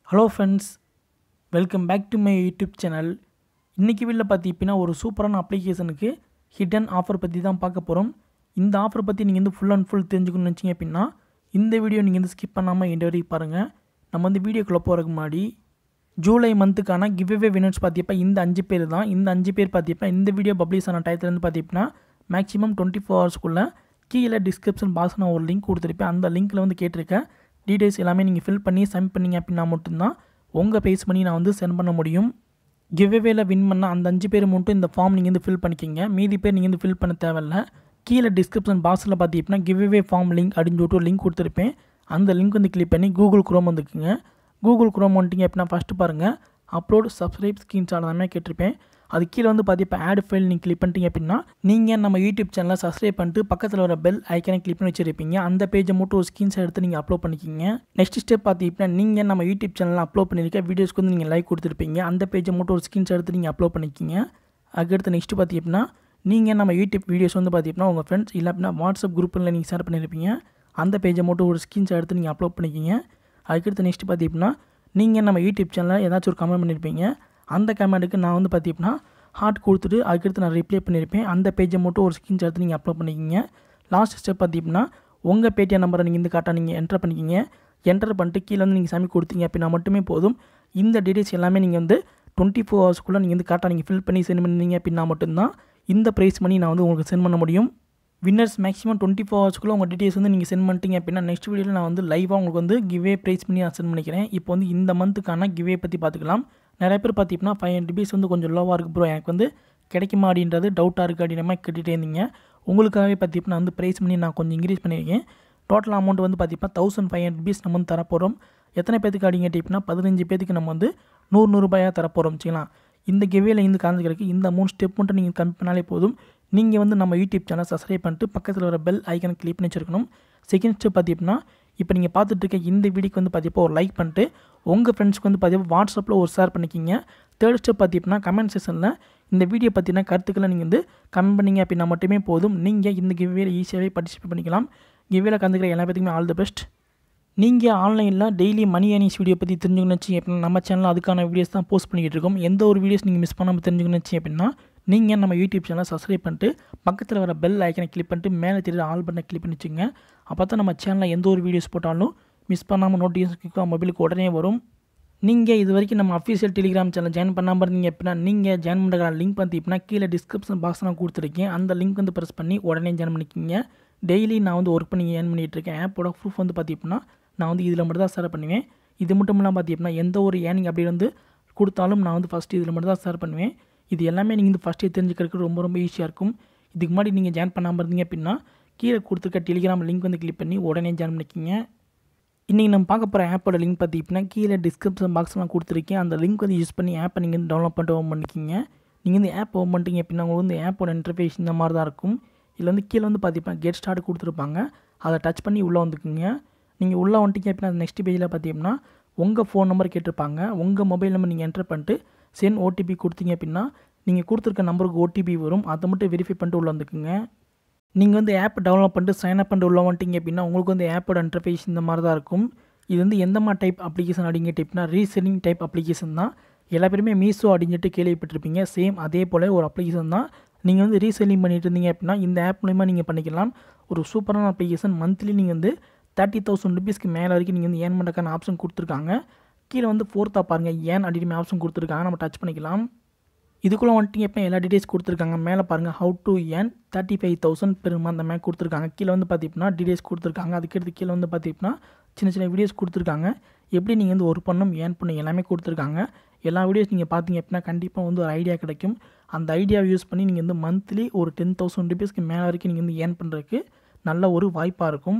hello friends welcome back to my YouTube channel இன்றைக்கி வீட்டில் பார்த்தீங்கன்னா ஒரு சூப்பரான அப்ளிகேஷனுக்கு ஹிடன் ஆஃபர் பற்றி தான் பார்க்க போகிறோம் இந்த ஆஃபர் பற்றி நீங்கள் வந்து ஃபுல் அண்ட் ஃபுல் தெரிஞ்சுக்கணும்னு நினச்சிங்க அப்படின்னா இந்த வீடியோ நீங்கள் வந்து ஸ்கிப் பண்ணாமல் இந்த வரைக்கும் பாருங்கள் நம்ம வந்து வீடியோக்குள்ளே போகிறதுக்கு முன்னாடி ஜூலை மந்த்துக்கான கிவ்அவே வினர்ஸ் பார்த்தீப்பா இந்த அஞ்சு பேர் தான் இந்த அஞ்சு பேர் பார்த்தீங்கன்னா இந்த வீடியோ பப்ளிஷ் ஆன டயத்துலேருந்து பார்த்தீங்கன்னா மேக்ஸிமம் டுவெண்ட்டி ஃபோர் ஹவர்ஸ்க்குள்ளே கீழே டிஸ்கிரிப்ஷன் பாக்ஸ் நான் ஒரு லிங்க் கொடுத்துருப்பேன் அந்த லிங்க்கில் வந்து கேட்டிருக்கேன் டீட்டெயில்ஸ் எல்லாமே நீங்கள் ஃபில் பண்ணி சப்மிட் பண்ணீங்க அப்படின்னா மட்டும்தான் உங்கள் பேஸ் பண்ணி நான் வந்து சென்ட் பண்ண முடியும் கிவ்அவேல வின் பண்ண அந்த அஞ்சு பேர் மட்டும் இந்த ஃபார்ம் நீங்கள் வந்து ஃபில் பண்ணிக்கிங்க மீதி பேர் நீங்கள் வந்து ஃபில் பண்ண தேவையில்ல கீழே டிஸ்கிரிப்ஷன் பாக்ஸில் பார்த்தீங்கன்னா கிவ்அவே ஃபார்ம் லிங்க் அப்படின்னு சொல்லிட்டு ஒரு லிங்க் கொடுத்துருப்பேன் அந்த லிங்க் வந்து கிளிக் பண்ணி கூகுள் குரோம் வந்துக்குங்க கூகுள் குரோம் வந்துட்டிங்க அப்படின்னா ஃபஸ்ட்டு பாருங்கள் அப்லோட் சப்ஸ்கிரைப் ஸ்க்ரீன்ஷாட் எல்லாமே கேட்டிருப்பேன் அது கீழே வந்து பார்த்து இப்போ ஆட் ஃபைல் நீங்கள் கிளிக் பண்ணிட்டீங்க அப்படின்னா நீங்கள் நம்ம யூடியூப் சேனலை சப்ஸ்கிரைப் பண்ணிட்டு பக்கத்தில் வர பெல் ஐக்கனை கிளிக் பண்ணி வச்சிருப்பீங்க அந்த பேஜை மட்டும் ஒரு ஸ்க்ரீன்ஷாட் எடுத்து நீங்கள் அப்லோட் பண்ணிக்கிங்க நெக்ஸ்ட் ஸ்டெப் பார்த்தீங்கன்னா நீங்கள் நம்ம யூடியூப் சேனலில் அப்லோட் பண்ணியிருக்க வீடியோஸ்க்கு வந்து நீங்கள் லைக் கொடுத்துருப்பீங்க அந்த பேஜை மட்டும் ஒரு ஸ்க்ரீன்ஷாட் எடுத்து நீங்கள் அப்லோட் பண்ணிக்கிங்க அதுக்கடுத்து நெக்ஸ்ட் பார்த்தீங்கன்னா நீங்கள் நம்ம யூடியூப் வீடியோஸ் வந்து பார்த்தீங்கன்னா உங்கள் ஃப்ரெண்ட்ஸ் இல்லை அப்படின்னா வாட்ஸ்அப் குரூப்பில் நீங்கள் ஷேர் பண்ணியிருப்பீங்க அந்த பேஜை மட்டும் ஒரு ஸ்க்ரீன்ஷாட் எடுத்து நீங்கள் அப்லோட் பண்ணிக்கிங்க அதுக்கடுத்து நெக்ஸ்ட் பார்த்தீங்கன்னா நீங்கள் நம்ம யூடியூப் சேனலில் ஏதாச்சும் ஒரு கமெண்ட் பண்ணியிருப்பீங்க அந்த கமெண்ட்டுக்கு நான் வந்து பார்த்தீங்கன்னா ஹார்ட் கொடுத்துட்டு அதுக்கடுத்து நான் ரிப்ளை பண்ணியிருப்பேன் அந்த பேஜை மட்டும் ஒரு ஸ்க்ரீன்ஷாட் எடுத்து நீங்கள் அப்லோட் பண்ணிக்கிங்க லாஸ்ட் ஸ்டெப் பார்த்தீங்கன்னா உங்கள் பேடிஎம் நம்பரை நீங்கள் இந்த காட்டாக நீங்கள் என்டர் பண்ணிக்கிங்க என்டர் பண்ணிட்டு கீழே வந்து நீங்கள் சாமி கொடுத்தீங்க அப்படின்னா மட்டுமே போதும் இந்த டீட்டெயில்ஸ் எல்லாமே நீங்கள் வந்து டுவெண்ட்டி ஃபோர் ஹவர்ஸ்க்குள்ளே நீங்கள் வந்து காட்டாக நீங்கள் ஃபில் பண்ணி சென்ட் பண்ணீங்க அப்படின்னா மட்டும்தான் இந்த ப்ரைஸ் பண்ணி நான் வந்து உங்களுக்கு சென்ட் பண்ண முடியும் வின்னர்ஸ் மேக்ஸிமம் டுவெண்ட்டி ஃபோர் ஹவர்ஸ்க்குள்ளே உங்கள் டீட்டெயில்ஸ் வந்து நீங்கள் சென்ட் பண்ணிட்டீங்க அப்படின்னா நெக்ஸ்ட் வீடியோவில் நான் வந்து லைவாக உங்களுக்கு வந்து கிவே ப்ரைஸ் பண்ணி நான் சென்ட் பண்ணிக்கிறேன் இப்போ வந்து இந்த மந்த்துக்கான கிவே பற்றி பார்த்துக்கலாம் நிறைய பேர் பார்த்தீங்கன்னா ஃபைவ் ஹண்ட்ரட் ருபீஸ் வந்து கொஞ்சம் லோவாக இருக்குது ப்ரோ எனக்கு வந்து கிடைக்குமா அப்படின்றது டவுட்டாக இருக்குது அப்படின்ற மாதிரி கேட்டுகிட்டே இருந்தீங்க உங்களுக்காகவே பார்த்தீங்கன்னா வந்து ப்ரைஸ் பண்ணி நான் கொஞ்சம் இன்க்ரீஸ் பண்ணியிருக்கேன் டோட்டல் அமௌண்ட் வந்து பார்த்தீங்கன்னா தௌசண்ட் ஃபைவ் ஹண்ட்ரட் ருபீஸ் நம்ம வந்து தரப்போகிறோம் எத்தனை பேத்துக்கு அப்படிங்க கேட்டிங்கன்னா பதினஞ்சு பேத்துக்கு நம்ம வந்து நூறு நூறுபாயாக தரப்போகிறோம் வச்சுக்கலாம் இந்த கிவேல இருந்து கலந்துக்கிறதுக்கு இந்த மூணு ஸ்டெப் மட்டும் நீங்கள் கம்மி பண்ணாலே போதும் நீங்கள் வந்து நம்ம யூடியூப் சேனல் சப்ஸ்கிரைப் பண்ணிட்டு பக்கத்தில் வர பெல் ஐக்கனை கிளிக் பண்ணி வச்சிருக்கணும் செகண்ட் ஸ்டெப் பார்த்தீங்கன்னா இப்போ நீங்கள் பார்த்துட்டு இருக்க இந்த வீடியோக்கு வந்து பார்த்தீங்கன்னா ஒரு லைக் பண்ணிட்டு உங்கள் ஃப்ரெண்ட்ஸ்க்கு வந்து பார்த்தீங்கன்னா வாட்ஸ்அப்பில் ஒரு ஷேர் பண்ணிக்கிங்க தேர்ட் ஸ்டெப் பார்த்தீங்கன்னா கமெண்ட் செஷனில் இந்த வீடியோ பற்றின கருத்துக்களை நீங்கள் வந்து கமெண்ட் பண்ணிங்க அப்படின்னா மட்டுமே போதும் நீங்கள் இந்த கிவ்வேல ஈஸியாகவே பார்ட்டிசிபேட் பண்ணிக்கலாம் கிவ்வேல கலந்துக்கிற எல்லா பேத்துக்குமே ஆல் தி பெஸ்ட் நீங்கள் ஆன்லைனில் டெய்லி மணி ஏர்னிங்ஸ் வீடியோ பற்றி தெரிஞ்சுக்கணும் வச்சு அப்படின்னா நம்ம சேனலில் அதுக்கான வீடியோஸ் தான் போஸ்ட் பண்ணிக்கிட்டு இருக்கோம் எந்த ஒரு வீடியோஸ் நீங்கள் மிஸ் பண்ணாமல் தெரிஞ்சுக்கணும் வச்சு அப்படின்னா நீங்கள் நம்ம யூடியூப் சேனலை சப்ஸ்கிரைப் பண்ணிட்டு பக்கத்தில் வர பெல் ஐக்கனை கிளிக் பண்ணிட்டு மேலே தெரியுற ஆல் பட்டனை கிளிக் பண்ணி வச்சுங்க அப்போ தான் நம்ம சேனலில் எந்த ஒரு வீடியோஸ் போட்டாலும் மிஸ் பண்ணாமல் நோட்டிஃபிகேஷன் மொபைலுக்கு உடனே வரும் நீங்கள் இது வரைக்கும் நம்ம அஃபீஷியல் டெலிகிராம் சேனல் ஜாயின் பண்ணாமல் இருந்தீங்க அப்படின்னா நீங்கள் ஜாயின் பண்ணுற லிங்க் பார்த்தீங்கன்னா கீழே டிஸ்கிரிப்ஷன் பாக்ஸ் நான் கொடுத்துருக்கேன் அந்த லிங்க் வந்து ப்ரெஸ் பண்ணி உடனே ஜாயின் பண்ணிக்கிங்க டெய்லி நான் வந்து ஒர்க் பண்ணி ஏர்ன் பண்ணிகிட்டு இருக்கேன் ஆப்போட ப்ரூஃப் வந்து பார்த்தீங்கன்னா நான் வந்து இதில் மட்டும் தான் ஷேர் பண்ணுவேன் இது மட்டும் இல்லாமல் பார்த்தீங்கன்னா எந்த ஒரு ஏர்னிங் அப்படி வந்து கொடுத்தாலும் நான் வந்து ஃபஸ்ட்டு இதில் மட்டும் தான் ஷேர் பண்ணுவேன் இது எல்லாமே நீங்கள் வந்து ஃபஸ்ட்டு தெரிஞ்சுக்கிறதுக்கு ரொம்ப ரொம்ப ஈஸியாக இருக்கும் இதுக்கு முன்னாடி நீங்கள் ஜாயின் பண்ணாமல் இருந்தீங்க அப்படின்னா கீழே கொடுத்துருக்க டெலிகிராம் லிங்க் வந்து கிளிக் பண்ணி உடனே ஜாயின் பண்ணிக்கிங்க இன்றைக்கி நம்ம பார்க்க போகிற ஆப்போட லிங்க் பார்த்தீங்கன்னா கீழே டிஸ்கிரிப்ஷன் பாக்ஸ்லாம் கொடுத்துருக்கேன் அந்த லிங்க் வந்து யூஸ் பண்ணி ஆப்பை நீங்கள் வந்து டவுன்லோட் பண்ணிட்டு ஓப்பன் பண்ணிக்கிங்க நீங்கள் வந்து ஆப் ஓப்பன் பண்ணிட்டீங்க அப்படின்னா உங்களுக்கு வந்து ஆப்போட இன்டர்ஃபேஸ் இந்த மாதிரி தான் இருக்கும் இதில் வந்து கீழே வந்து பார்த்தீங்கன்னா கெட் ஸ்டார்ட் கொடுத்துருப்பாங்க அதை டச் பண்ணி உள்ளே வந்துக்குங்க நீங்கள் உள்ளே வந்துட்டீங்க அப்படின்னா நெக்ஸ்ட் பேஜில் பார்த்தீங்கன்னா உங்கள் ஃபோன் நம்பர் கேட்டிருப்பாங்க உங்கள் மொபைல் நம்பர் நீங்கள் என்டர் பண்ணிட்டு சென்ட் ஓடிபி கொடுத்தீங்க அப்படின்னா நீங்கள் கொடுத்துருக்க நம்பருக்கு ஓடிபி வரும் அதை மட்டும் வெரிஃபை பண்ணிட்டு உள்ளே வந்துக்குங்க நீங்கள் வந்து ஆப் டவுன்லோட் பண்ணிட்டு சைன் அப் பண்ணிட்டு உள்ள வந்துட்டீங்க அப்படின்னா உங்களுக்கு வந்து ஆப்போட இன்டர்ஃபேஸ் இந்த மாதிரி தான் இருக்கும் இது வந்து எந்த மாதிரி டைப் அப்ளிகேஷன் அப்படிங்கிற டைப்னா ரீசெல்லிங் டைப் அப்ளிகேஷன் தான் எல்லா பேருமே மீஷோ அப்படின்னு சொல்லிட்டு கேள்விப்பட்டிருப்பீங்க சேம் அதே போல் ஒரு அப்ளிகேஷன் தான் நீங்கள் வந்து ரீசெல்லிங் பண்ணிட்டு இருந்தீங்க அப்படின்னா இந்த ஆப் மூலிமா நீங்கள் பண்ணிக்கலாம் ஒரு சூப்பரான அப்ளிகேஷன் மந்த்லி நீங்கள் வந்து தேர்ட்டி தௌசண்ட் ருபீஸ்க்கு மேலே வரைக்கும் நீங்கள் வந்து ஏன் பண்ணுறக்கான ஆப்ஷன் கொடுத்துருக்காங்க கீழே வந்து ஃபோர்த்தாக பாருங்கள் ஏன் அப்படின்னு ஆப்ஷன் கொடுத்துருக்காங்க நம்ம டச் பண்ணிக்கலாம் இதுக்குள்ளே வந்துட்டு எப்போ எல்லா டீட்டெயில்ஸ் கொடுத்துருக்காங்க மேலே பாருங்கள் how to earn thirty five thousand per month மேலே கொடுத்துருக்காங்க கீழே வந்து பார்த்தீங்கன்னா டீட்டெயில்ஸ் கொடுத்துருக்காங்க அதுக்கடுத்து கீழே வந்து பார்த்தீங்கன்னா சின்ன சின்ன வீடியோஸ் கொடுத்துருக்காங்க எப்படி நீங்கள் வந்து ஒரு பண்ணும் ஏன் பண்ணும் எல்லாமே கொடுத்துருக்காங்க எல்லா வீடியோஸ் நீங்கள் பார்த்தீங்க அப்படின்னா கண்டிப்பாக வந்து ஒரு ஐடியா கிடைக்கும் அந்த ஐடியாவை யூஸ் பண்ணி நீங்கள் வந்து மந்த்லி ஒரு டென் தௌசண்ட் ருபீஸ்க்கு மேலே வரைக்கும் நீங்கள் வந்து ஏர்ன் பண்ணுறதுக்கு நல்ல ஒரு வாய்ப்பாக இருக்கும்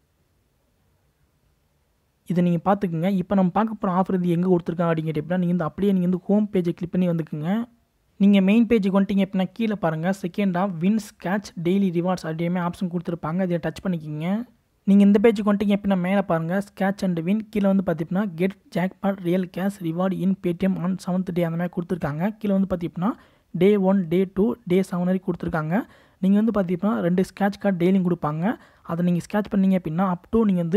இதை நீங்கள் பார்த்துக்குங்க இப்போ நம்ம பார்க்க போகிற ஆஃபர் இது எங்கே கொடுத்துருக்காங்க அப்படின்னு கேட்டிங்கன்னா நீங்கள் வந்து அப்படியே நீங்கள் வந்து ஹோம் பேஜை கிளிக் பண்ணி வந்துக்குங்க நீங்கள் மெயின் பேஜுக்கு வந்துட்டீங்க அப்படின்னா கீழே பாருங்கள் second of wins catch daily rewards அப்படியே ஆப்ஷன் கொடுத்துருப்பாங்க அதை டச் பண்ணிக்கிங்க நீங்கள் இந்த பேஜுக்கு வந்துட்டீங்க அப்படின்னா மேலே பாருங்கள் ஸ்கேட்ச் அண்ட் வின் கீழே வந்து பார்த்தீங்கன்னா get jackpot real cash reward in Paytm on seventh day அந்த மாதிரி கொடுத்துருக்காங்க கீழே வந்து பார்த்தீங்கன்னா day one day two day seven வரைக்கும் கொடுத்துருக்காங்க நீங்கள் வந்து பார்த்தீங்கன்னா ரெண்டு ஸ்கேட்ச் கார்டு டெய்லியும் கொடுப்பாங்க அதை நீங்கள் ஸ்கேட்ச் பண்ணீங்க அப்படின்னா அப் டு நீங்கள் வந்து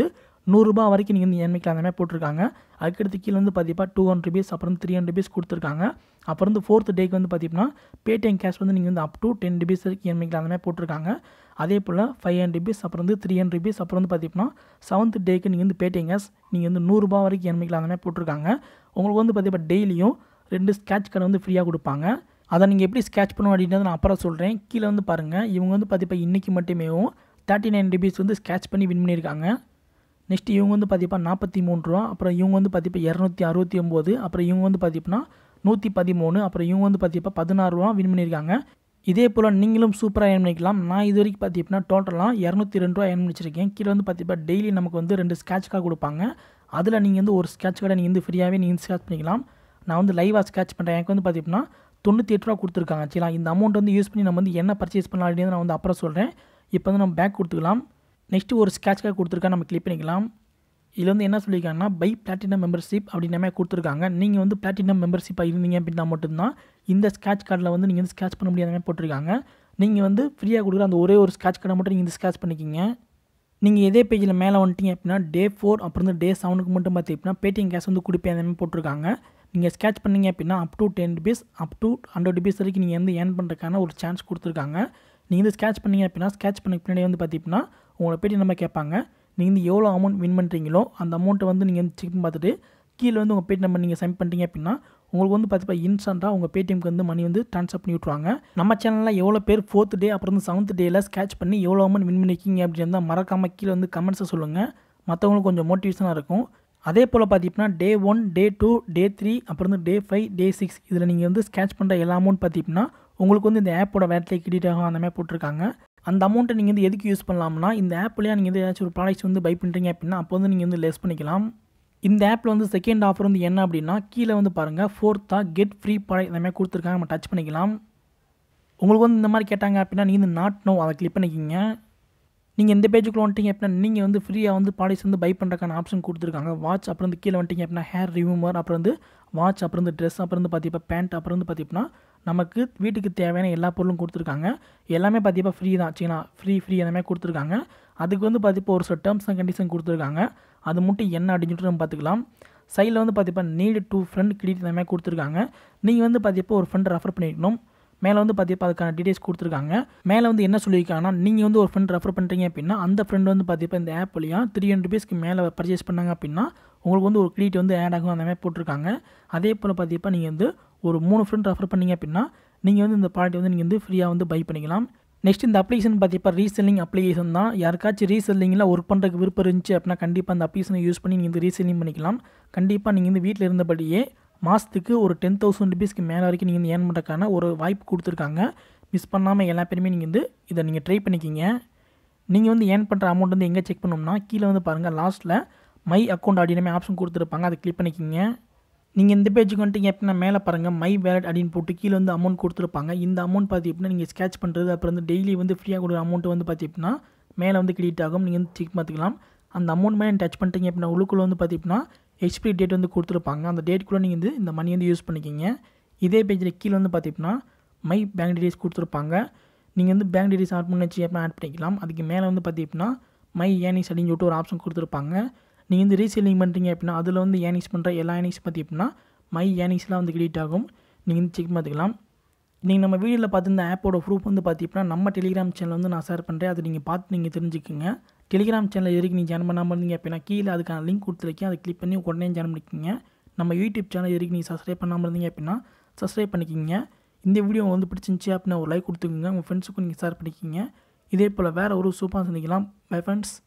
நூறுரூபா வரைக்கும் நீங்கள் வந்து ஏர்மிக்கலாம் அந்த மாதிரி போட்டிருக்காங்க அதுக்கடுத்து கீழே வந்து பார்த்தீங்கன்னா டூ ஹண்ட்ரட் ருபீஸ் அப்புறம் த்ரீ ஹண்ட்ரட் ருபீஸ் கொடுத்துருக்காங்க அப்புறம் வந்து ஃபோர்த் டேக்கு வந்து பார்த்தீங்கன்னா பேடிஎம் கேஷ் வந்து நீங்கள் வந்து அப் டு டென் ருபீஸ் வரைக்கும் ஏர்மிக்கலாம் அந்த மாதிரி போட்டிருக்காங்க அதே போல் ஃபைவ் ஹண்ட்ரட் ருபீஸ் அப்புறம் வந்து த்ரீ ஹண்ட்ரட் ருபீஸ் அப்புறம் வந்து பார்த்தீங்கன்னா செவன்த் டேக்கு நீங்கள் வந்து பேடிஎம் கேஷ் நீங்கள் வந்து நூறுரூபா வரைக்கும் ஏர்மிக்கலாம் அந்த மாதிரி போட்டிருக்காங்க உங்களுக்கு வந்து பார்த்தீங்கன்னா டெய்லியும் ரெண்டு ஸ்கேட்ச் கார்டு வந்து ஃப்ரீயாக கொடுப்பாங்க அதை நீங்கள் எப்படி ஸ்கேட்ச் பண்ணணும் அப்படின்றத நான் அப்புறம் சொல்கிறேன் கீழே வந்து பாருங்கள் இவங்க வந்து பார்த்தீங்கன்னா இன்றைக்கி மட்டுமேவும் தேர்ட்டி நைன் ருபீஸ் வந்து ஸ்கேட்ச் பண்ணி வின் பண்ணியிருக்காங்க நெக்ஸ்ட் இவங்க வந்து பார்த்தீங்கன்னா நாற்பத்தி மூணு ரூபா அப்புறம் இவங்க வந்து பார்த்தீங்கன்னா இரநூத்தி அறுபத்தி ஒம்பது அப்புறம் இவங்க வந்து பார்த்தீங்கன்னா நூற்றி பதிமூணு அப்புறம் இவங்க வந்து பார்த்தீங்கன்னா பதினாறு ரூபா வின் பண்ணியிருக்காங்க இதே போல் நீங்களும் சூப்பராக ஏர்ன் பண்ணிக்கலாம் நான் இது வரைக்கும் பார்த்தீங்கன்னா டோட்டலாக இரநூத்தி ரெண்டு ரூபா ஏர்ன் பண்ணிச்சிருக்கேன் கீழே வந்து பார்த்தீங்கன்னா டெய்லி நமக்கு வந்து ரெண்டு ஸ்கேட்ச் கார்டு கொடுப்பாங்க அதில் நீங்கள் வந்து ஒரு ஸ்கேட்ச் கார்டை நீங்கள் வந்து ஃப்ரீயாகவே நீங்கள் ஸ்கேட்ச் பண்ணிக்கலாம் நான் வந்து லைவாக ஸ்கேட்ச் பண்ணுறேன் எனக்கு வந்து பார்த்தீங்கன்னா தொண்ணூற்றி எட்டு ரூபா கொடுத்துருக்காங்க சரிங்களா இந்த அமௌண்ட் வந்து யூஸ் பண்ணி நம்ம வந்து என்ன பர்ச்சேஸ் பண்ணலாம் அப்படின்னு நான் வந்து அப்புறம் சொல்கிறேன் இப்போ வந்து நம்ம பேக் கொடுத்துக்கலாம் நெக்ஸ்ட்டு ஒரு ஸ்கேட்ச் கார்டு கொடுத்துருக்கா நம்ம கிளிக் பண்ணிக்கலாம் இதில் வந்து என்ன சொல்லியிருக்காங்கன்னா பை பிளாட்டினம் மெம்பர்ஷிப் அப்படின்னு மாதிரி கொடுத்துருக்காங்க நீங்கள் வந்து பிளாட்டினம் மெம்பர்ஷிப்பாக இருந்தீங்க அப்படின்னா மட்டும்தான் இந்த ஸ்கேட்ச் கார்டில் வந்து நீங்கள் வந்து ஸ்கேட்ச் பண்ண முடியாத மாதிரி போட்டிருக்காங்க நீங்கள் வந்து ஃப்ரீயாக கொடுக்குற அந்த ஒரே ஒரு ஸ்கேட்ச் கார்டை மட்டும் நீங்கள் வந்து ஸ்கேட்ச் பண்ணிக்கிங்க நீங்கள் இதே பேஜில் மேலே வந்துட்டீங்க அப்படின்னா டே ஃபோர் அப்புறம் வந்து டே செவனுக்கு மட்டும் பார்த்தீங்கன்னா பேடிஎம் கேஷ் வந்து கொடுப்பேன் அந்த மாதிரி போட்டிருக்காங்க நீங்கள் ஸ்கேட்ச் பண்ணீங்க அப்படின்னா up to ten rupees up to hundred rupees வரைக்கும் நீங்கள் வந்து ஏர்ன் பண்ணுறதுக்கான ஒரு சான்ஸ் கொடுத்துருக்காங்க நீங்கள் வந்து ஸ்கேட்ச் பண்ணீங்க அப்படின்னா ஸ்கேட்ச் பண்ண பின்னாடி வந்து பார்த்தீங்கன்னா உங்களை பேட்டி நம்ம கேட்பாங்க நீங்கள் வந்து எவ்வளோ அமௌண்ட் வின் பண்ணுறீங்களோ அந்த அமௌண்ட்டை வந்து நீங்கள் வந்து செக் பண்ணி பார்த்துட்டு கீழே வந்து உங்கள் பேடி நம்பர் நீங்கள் சென்ட் பண்ணிட்டீங்க அப்படின்னா உங்களுக்கு வந்து பார்த்தீங்கன்னா இன்ஸ்டண்ட்டாக உங்கள் பேடிஎம்க்கு வந்து மணி வந்து ட்ரான்ஸ்ஃபர் பண்ணி விட்ருவாங்க நம்ம சேனலில் எவ்வளோ பேர் ஃபோர்த் டே அப்புறம் வந்து செவன்த் டேயில் ஸ்கேட்ச் பண்ணி எவ்வளோ அமௌண்ட் வின் பண்ணிருக்கீங்க அப்படின்னு மறக்காமல் கீழே வந்து கமெண்ட்ஸை சொல்லுங்கள் மற்றவங்களுக்கு கொஞ்சம் மோட்டிவேஷனாக இருக்கும் அதே போல் பார்த்தீங்கன்னா day one day two day three அப்புறம் வந்து டே ஃபைவ் டே சிக்ஸ் இதில் நீங்கள் வந்து ஸ்கேட்ச் பண்ணுற எல்லா அமௌண்ட் பார்த்தீங்கன்னா உங்களுக்கு வந்து இந்த ஆப்போட வேட்டில் கிரெடிட் ஆகும் அந்த மாதிரி போட்டிருக்காங்க அந்த அமௌண்ட்டை நீங்கள் வந்து எதுக்கு யூஸ் பண்ணலாம்னா இந்த ஆப்லேயே நீங்கள் வந்து ஏதாச்சும் ஒரு ப்ராடக்ட்ஸ் வந்து பை பண்ணுறீங்க அப்படின்னா அப்போ வந்து நீங்கள் வந்து லெஸ் பண்ணிக்கலாம் இந்த ஆப்பில் வந்து செகண்ட் ஆஃபர் வந்து என்ன அப்படின்னா கீழே வந்து பாருங்கள் ஃபோர்த்தாக கெட் ஃப்ரீ ப்ராடக்ட் இந்த மாதிரி கொடுத்துருக்காங்க நம்ம டச் பண்ணிக்கலாம் உங்களுக்கு வந்து இந்த மாதிரி கேட்டாங்க அப்படின்னா நீங்கள் வந்து நாட் நோ அதை கிளிக் பண்ணிக்கிங்க நீங்கள் எந்த பேஜுக்குள்ள வந்துட்டீங்க அப்படின்னா நீங்கள் வந்து ஃப்ரீயாக வந்து ப்ராடக்ட்ஸ் வந்து பை பண்ணுறக்கான ஆப்ஷன் கொடுத்துருக்காங்க வாட்ச் அப்புறம் வந்து கீழே வந்துட்டீங்க அப்படின்னா ஹேர் ரிமூவர் அப்புறம் வந்து வாட்ச் அப்புறம் வந்து ட்ரெஸ் அப்புறம் வந்து பார்த்தீங்கன்னா பேண்ட் அப்புறம் வந்து பார்த்தீங்கன்னா நமக்கு வீட்டுக்கு தேவையான எல்லா பொருளும் கொடுத்துருக்காங்க எல்லாமே பார்த்தீங்கன்னா ஃப்ரீ தான் சரிங்களா ஃப்ரீ ஃப்ரீ அந்த மாதிரி கொடுத்துருக்காங்க அதுக்கு வந்து பார்த்தீங்கன்னா ஒரு சில டேர்ம்ஸ் அண்ட் கண்டிஷன் கொடுத்துருக்காங்க அது மட்டும் என்ன அப்படின்னு சொல்லிட்டு நம்ம பார்த்துக்கலாம் சைடில் வந்து பார்த்தீங்கன்னா நீடு டூ ஃப்ரெண்ட் கிரெடிட் இந்த மாதிரி கொடுத்துருக்காங்க நீங்கள் வந்து பார்த்தீங்கன்னா ஒரு ஃப்ரெண்ட் ரெஃபர் பண்ணிக்கணும் மேலே வந்து பார்த்தீங்கன்னா அதுக்கான டீடைல்ஸ் கொடுத்துருக்காங்க மேலே வந்து என்ன சொல்லியிருக்காங்கன்னா நீங்கள் வந்து ஒரு ஃப்ரெண்ட் ரெஃபர் பண்ணுறீங்க அப்படின்னா அந்த ஃப்ரெண்ட் வந்து பார்த்தீங்கன்னா இந்த ஆப் வழியாக த்ரீ ஹண்ட்ரட் ருபீஸ்க்கு மேலே பர்ச்சேஸ் பண்ணாங்க அப்படின்னா உங்களுக்கு வந்து ஒரு கிரெடிட் வந்து ஆட் ஆகும் அந்த மாதிரி போட்டிருக்காங்க அதே போல் பார்த்தீங்கன்னா நீங்கள் வந்து ஒரு மூணு ஃப்ரெண்ட் ரெஃபர் பண்ணீங்க அப்படின்னா நீங்கள் வந்து இந்த ப்ராடக்ட் வந்து நீங்கள் வந்து ஃப்ரீயாக வந்து பை பண்ணிக்கலாம் நெக்ஸ்ட் இந்த அப்ளிகேஷன் பார்த்தீங்கன்னா ரீசெல்லிங் அப்ளிகேஷன் தான் யாருக்காச்சும் ரீசெல்லிங்கில் ஒர்க் பண்ணுறதுக்கு விருப்பம் இருந்துச்சு அப்படின்னா கண்டிப்பாக அந்த அப்ளிகேஷனை யூஸ் பண்ணி நீங்கள் வந்து ரீசெல்லிங் பண்ணிக்கலாம் கண்டிப்பாக நீங்கள் வந்து வீட்டில் இருந்தபடியே மாதத்துக்கு ஒரு டென் தௌசண்ட் ருபீஸ்க்கு மேலே வரைக்கும் நீங்கள் வந்து ஏர்ன் பண்ணுறதுக்கான ஒரு வாய்ப்பு கொடுத்துருக்காங்க மிஸ் பண்ணாமல் எல்லா பேருமே நீங்கள் வந்து இதை நீங்கள் ட்ரை பண்ணிக்கிங்க நீங்கள் வந்து ஏர்ன் பண்ணுற அமௌண்ட் வந்து எங்கே செக் பண்ணோம்னா கீழே வந்து பாருங்கள் லாஸ்ட்டில் மை அக்கௌண்ட் அப்படின்னு ஆப்ஷன் கொடுத்துருப்பாங்க அதை கிளிக் பண்ணிக்கிங்க நீங்கள் இந்த பேஜுக்கு வந்துட்டீங்க அப்படின்னா மேலே பாருங்கள் மை வேலட் அப்படின்னு போட்டு கீழே வந்து அமௌண்ட் கொடுத்துருப்பாங்க இந்த அமௌண்ட் பார்த்தீங்கன்னா நீங்கள் ஸ்கேட்ச் பண்ணுறது அப்புறம் வந்து டெய்லி வந்து ஃப்ரீயாக கொடுக்குற அமௌண்ட் வந்து பார்த்தீங்கன்னா மேலே வந்து கிரெடிட் ஆகும் நீங்கள் வந்து செக் பார்த்துக்கலாம் அந்த அமௌண்ட் மேலே டச் பண்ணிட்டீங்க அப்படின்னா உள்ளுக்குள்ளே வந்து பார்த்தீங்கன்னா எக்ஸ்பிரி டேட் வந்து கொடுத்துருப்பாங்க அந்த டேட்டுக்குள்ளே நீங்கள் வந்து இந்த மணி வந்து யூஸ் பண்ணிக்கிங்க இதே பேஜில் கீழே வந்து பார்த்தீங்கன்னா மை பேங்க் டீடைல்ஸ் கொடுத்துருப்பாங்க நீங்கள் வந்து பேங்க் டீடைல்ஸ் ஆட் பண்ணி வச்சு எப்போ ஆட் பண்ணிக்கலாம் அதுக்கு மேலே வந்து பார்த்தீங்கன்னா மை ஏர்னிங்ஸ் அப்படின்னு சொல்லிட்டு ஒரு ஆப்ஷன் கொடுத்துருப்பாங்க நீங்கள் வந்து ரீசேலிங் பண்ணுறீங்க அப்படின்னா அதில் வந்து ஏர்னிங்ஸ் பண்ணுற எல்லா ஏர்னிங்ஸ் பார்த்தீங்கன்னா மை ஏர்னிங்ஸ்லாம் வந்து கிரெடிட் ஆகும் நீங்கள் வந்து செக் பார்த்துக்கலாம் நீங்கள் நம்ம வீடியோவில் பார்த்து இந்த ஆப்போட ப்ரூஃப் வந்து பார்த்தீங்கன்னா நம்ம டெலிகிராம் சேனல் வந்து நான் ஷேர் பண்ணுறேன் அதை நீங்கள் பார்த்து நீங்கள் தெரிஞ்சுக்கோங்க டெலிகிராம் சேனல் எதுக்கு நீங்கள் ஜாயின் பண்ணாமல் இருந்தீங்க அப்படின்னா கீழே அதுக்கான லிங்க் கொடுத்துருக்கேன் அதை கிளிக் பண்ணி உடனே ஜாயின் பண்ணிக்கோங்க நம்ம யூடியூப் சேனல் எதுக்கு நீங்கள் சப்ஸ்கிரைப் பண்ணாமல் இருந்தீங்க அப்படின்னா சப்ஸ்கிரைப் பண்ணிக்கிங்க இந்த வீடியோ வந்து பிடிச்சிருந்துச்சி அப்படின்னா ஒரு லைக் கொடுத்துக்கோங்க உங்கள் ஃப்ரெண்ட்ஸுக்கும் நீங்கள் ஷேர் பண்ணிக்கிங்க இதே போல் வேறு ஒரு சூப்பராக சந்திக்கலாம் பை ஃப்ரெண்ட்ஸ்